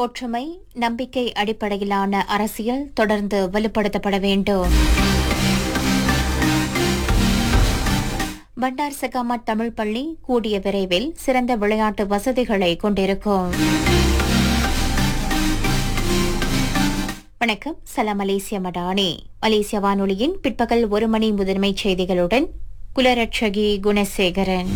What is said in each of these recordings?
ஒற்றுமை நம்பிக்கை அடிப்படையிலான அரசியல் தொடர்ந்து வலுப்படுத்தப்பட வேண்டும் பண்டார் சகாமட் தமிழ் பள்ளி கூடிய விரைவில் சிறந்த விளையாட்டு வசதிகளை கொண்டிருக்கும் வணக்கம் சலாம் மலேசிய மடானி மலேசிய வானொலியின் பிற்பகல் ஒரு மணி முதன்மைச் செய்திகளுடன் குலரட்சகி குணசேகரன்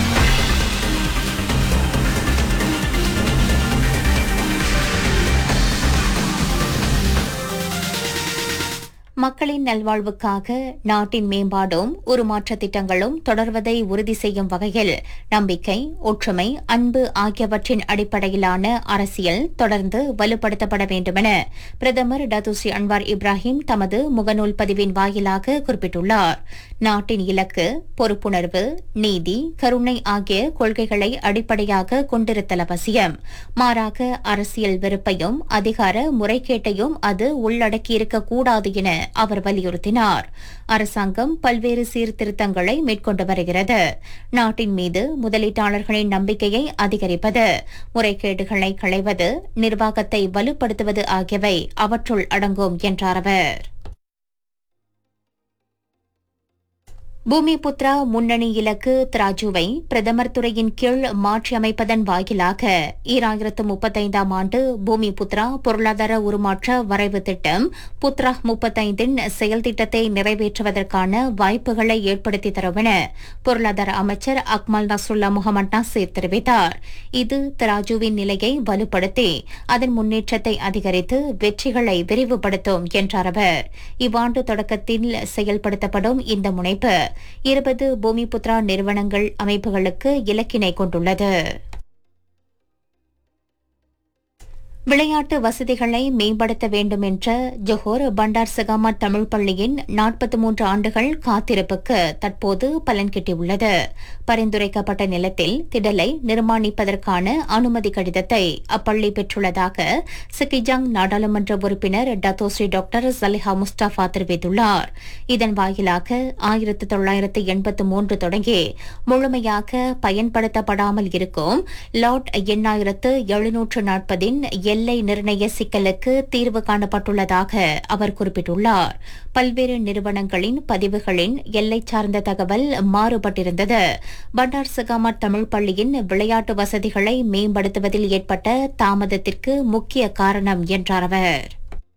மக்களின் நல்வாழ்வுக்காக நாட்டின் மேம்பாடும் உருமாற்ற திட்டங்களும் தொடர்வதை உறுதி செய்யும் வகையில் நம்பிக்கை ஒற்றுமை அன்பு ஆகியவற்றின் அடிப்படையிலான அரசியல் தொடர்ந்து வலுப்படுத்தப்பட வேண்டுமென பிரதமர் டத்துஸ்ரீ அன்வார் இப்ராஹிம் தமது முகநூல் பதிவின் வாயிலாக குறிப்பிட்டுள்ளார் நாட்டின் இலக்கு பொறுப்புணர்வு நீதி கருணை ஆகிய கொள்கைகளை அடிப்படையாக கொண்டிருத்தல் அவசியம் மாறாக அரசியல் வெறுப்பையும் அதிகார முறைகேட்டையும் அது உள்ளடக்கியிருக்கக்கூடாது என அவர் வலியுறுத்தினார் அரசாங்கம் பல்வேறு சீர்திருத்தங்களை மேற்கொண்டு வருகிறது நாட்டின் மீது முதலீட்டாளர்களின் நம்பிக்கையை அதிகரிப்பது முறைகேடுகளை களைவது நிர்வாகத்தை வலுப்படுத்துவது ஆகியவை அவற்றுள் அடங்கும் என்றார் அவர் பூமி புத்ரா முன்னணி இலக்கு திராஜுவை பிரதமர் துறையின் கீழ் மாற்றியமைப்பதன் வாயிலாக ஈராயிரத்து முப்பத்தைந்தாம் ஆண்டு பூமி புத்ரா பொருளாதார உருமாற்ற வரைவு திட்டம் புத்ரா முப்பத்தைந்தின் செயல் திட்டத்தை நிறைவேற்றுவதற்கான வாய்ப்புகளை ஏற்படுத்தி தரும் என பொருளாதார அமைச்சர் அக்மல் நசுல்லா முகமது நாசீர் தெரிவித்தார் இது திராஜுவின் நிலையை வலுப்படுத்தி அதன் முன்னேற்றத்தை அதிகரித்து வெற்றிகளை விரிவுபடுத்தும் என்றார் அவர் இவ்வாண்டு தொடக்கத்தில் செயல்படுத்தப்படும் இந்த முனைப்பு இருபது பூமிபுத்ரா நிறுவனங்கள் அமைப்புகளுக்கு இலக்கினை கொண்டுள்ளது விளையாட்டு வசதிகளை மேம்படுத்த வேண்டும் என்ற ஜொஹோர் பண்டார் சகாமட் தமிழ் பள்ளியின் நாற்பத்தி மூன்று ஆண்டுகள் காத்திருப்புக்கு தற்போது பலன் கிட்டியுள்ளது பரிந்துரைக்கப்பட்ட நிலத்தில் திடலை நிர்மாணிப்பதற்கான அனுமதி கடிதத்தை அப்பள்ளி பெற்றுள்ளதாக சிக்கிஜாங் நாடாளுமன்ற உறுப்பினர் டத்தோஸ்ரீ டாக்டர் சலிஹா முஸ்டாஃபா தெரிவித்துள்ளார் இதன் வாயிலாக ஆயிரத்து தொள்ளாயிரத்து எண்பத்து மூன்று தொடங்கி முழுமையாக பயன்படுத்தப்படாமல் இருக்கும் லாட் எண்ணாயிரத்து எழுநூற்று நாற்பதின் எல்லை நிர்ணய சிக்கலுக்கு தீர்வு காணப்பட்டுள்ளதாக அவர் குறிப்பிட்டுள்ளார் பல்வேறு நிறுவனங்களின் பதிவுகளின் எல்லை சார்ந்த தகவல் மாறுபட்டிருந்தது பண்டார் சகாமட் தமிழ் பள்ளியின் விளையாட்டு வசதிகளை மேம்படுத்துவதில் ஏற்பட்ட தாமதத்திற்கு முக்கிய காரணம் என்றார் அவர்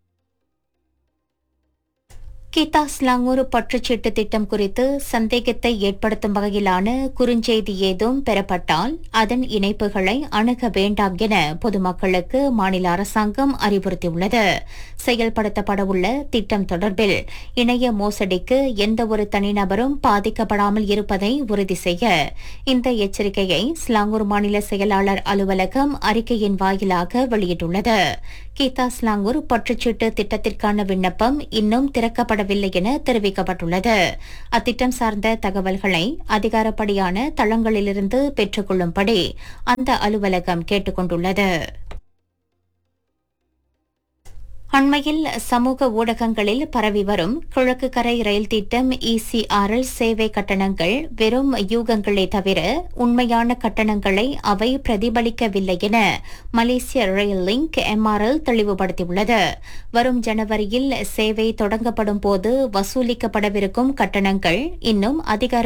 கீதா ஸ்லாங்கூர் பற்றுச்சீட்டு திட்டம் குறித்து சந்தேகத்தை ஏற்படுத்தும் வகையிலான குறுஞ்செய்தி ஏதும் பெறப்பட்டால் அதன் இணைப்புகளை அணுக வேண்டாம் என பொதுமக்களுக்கு மாநில அரசாங்கம் அறிவுறுத்தியுள்ளது செயல்படுத்தப்படவுள்ள திட்டம் தொடர்பில் இணைய மோசடிக்கு எந்தவொரு தனிநபரும் பாதிக்கப்படாமல் இருப்பதை உறுதி செய்ய இந்த எச்சரிக்கையை ஸ்லாங்கூர் மாநில செயலாளர் அலுவலகம் அறிக்கையின் வாயிலாக வெளியிட்டுள்ளது கீதா ஸ்லாங்கூர் பற்றுச்சீட்டு திட்டத்திற்கான விண்ணப்பம் இன்னும் திறக்கப்படவில்லை என தெரிவிக்கப்பட்டுள்ளது அத்திட்டம் சார்ந்த தகவல்களை அதிகாரப்படியான தளங்களிலிருந்து பெற்றுக்கொள்ளும்படி அந்த அலுவலகம் கேட்டுக் கொண்டுள்ளது அண்மையில் சமூக ஊடகங்களில் பரவி வரும் கிழக்கு கரை ரயில் திட்டம் இசிஆர்எல் சேவை கட்டணங்கள் வெறும் யூகங்களே தவிர உண்மையான கட்டணங்களை அவை பிரதிபலிக்கவில்லை என மலேசிய ரயில் லிங்க் எம்ஆர்எல் தெளிவுபடுத்தியுள்ளது வரும் ஜனவரியில் சேவை தொடங்கப்படும் போது வசூலிக்கப்படவிருக்கும் கட்டணங்கள் இன்னும் அதிகார